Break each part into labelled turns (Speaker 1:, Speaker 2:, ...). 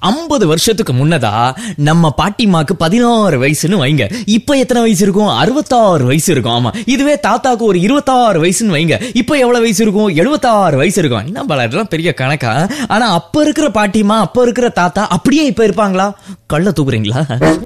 Speaker 1: ஐம்பது வருஷத்துக்கு முன்னதா நம்ம பாட்டிமாக்கு பதினாறு வயசுன்னு வைங்க இப்ப எத்தனை வயசு இருக்கும் அறுபத்தாறு வயசு இருக்கும் ஆமா இதுவே தாத்தாக்கு ஒரு இருபத்தாறு வயசுன்னு வைங்க இப்ப எவ்வளவு வயசு இருக்கும் எழுபத்தாறு வயசு இருக்கும் என்ன பல இதெல்லாம் பெரிய கணக்கா ஆனா அப்ப இருக்கிற பாட்டிமா அப்ப இருக்கிற தாத்தா அப்படியே இப்ப இருப்பாங்களா கள்ள தூக்குறீங்களா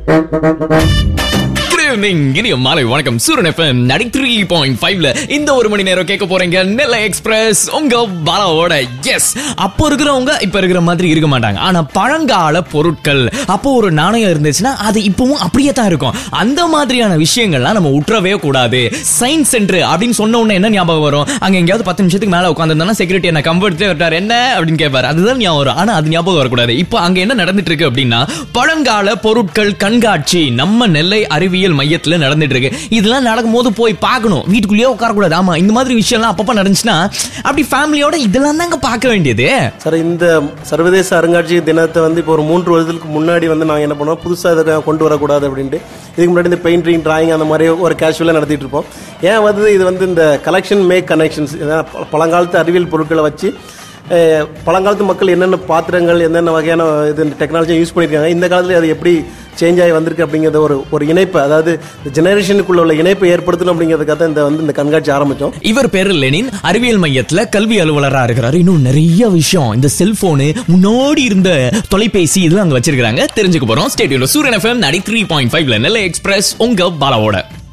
Speaker 1: Good evening. இனிய மாலை வணக்கம் Suryan FM ninety three point ஃபைவ்ல இந்த ஒரு மணி நேரம் கேட்க போறீங்க நெல்லை எக்ஸ்பிரஸ் உங்க பாலாவோட எஸ் அப்போ இருக்கிறவங்க இப்ப இருக்கிற மாதிரி இருக்க மாட்டாங்க ஆனா பழங்கால பொருட்கள் அப்போ ஒரு நாணயம் இருந்துச்சுன்னா அது இப்பவும் அப்படியே தான் இருக்கும் அந்த மாதிரியான விஷயங்கள்லாம் நம்ம உற்றவே கூடாது சயின்ஸ் சென்டர் அப்படின்னு சொன்ன உடனே என்ன ஞாபகம் வரும் அங்க எங்கேயாவது பத்து நிமிஷத்துக்கு மேல உட்காந்துருந்தா செக்யூரிட்டி என்ன கம்ஃபர்ட் விட்டார் என்ன அப்படின்னு கேட்பாரு அதுதான் ஞாபகம் வரும் ஆனா அது ஞாபகம் வரக்கூடாது இப்போ அங்க என்ன நடந்துட்டு இருக்கு அப்படின்னா பழங்கால பொருட்கள் கண்காட்சி நம்ம நெல்லை அறிவியல் மையத்துல நடந்துட்டு இருக்கு இதெல்லாம் நடக்கும்போது போய் பார்க்கணும் வீட்டுக்குள்ளேயே உட்காரக்கூடாது ஆமா இந்த மாதிரி விஷயம்லாம் அப்பப்ப நடந்துச்சுன்னா அப்படி ஃபேமிலியோட இதெல்லாம் தாங்க பார்க்க வேண்டியது
Speaker 2: சார் இந்த சர்வதேச அருங்காட்சியக தினத்தை வந்து இப்போ ஒரு மூன்று வருடத்துக்கு முன்னாடி வந்து நாங்கள் என்ன பண்ணோம் புதுசாக இதை கொண்டு வரக்கூடாது அப்படின்ட்டு இதுக்கு முன்னாடி இந்த பெயிண்டிங் டிராயிங் அந்த மாதிரி ஒரு கேஷுவலாக நடத்திட்டு இருப்போம் ஏன் வந்து இது வந்து இந்த கலெக்ஷன் மேக் கனெக்ஷன்ஸ் பழங்காலத்து அறிவியல் பொருட்களை வச்சு அஹ், பழங்காலத்து மக்கள் என்னென்ன பாத்திரங்கள் என்னென்ன வகையான இது டெக்னாலஜி யூஸ் பண்ணியிருக்காங்க இந்த காலத்தில் அது எப்படி சேஞ்ச் ஆகி வந்திருக்கு அப்படிங்கிறத ஒரு ஒரு இணைப்பு அதாவது ஜெனரேஷனுக்குள்ள உள்ள இணைப்பை ஏற்படுத்தணும் அப்படிங்கிறதுக்காக தான் இந்த வந்து இந்த கண்காட்சி ஆரம்பித்தோம்
Speaker 1: இவர் பேரு லெனின் அறிவியல் மையத்துல கல்வி அலுவலரா இருக்கிறாரு இன்னும் நிறைய விஷயம் இந்த செல்போனு முன்னாடி இருந்த தொலைபேசி இதெல்லாம் அங்க வச்சிருக்காங்க தெரிஞ்சுக்க போறோம் ஸ்டேடியோல சூரியன் எஃப்எம் நடி த்ரீ பாயிண்ட் ஃபைவ்ல நெல்லை எக்ஸ்பிரஸ் உங்க பாலாவோட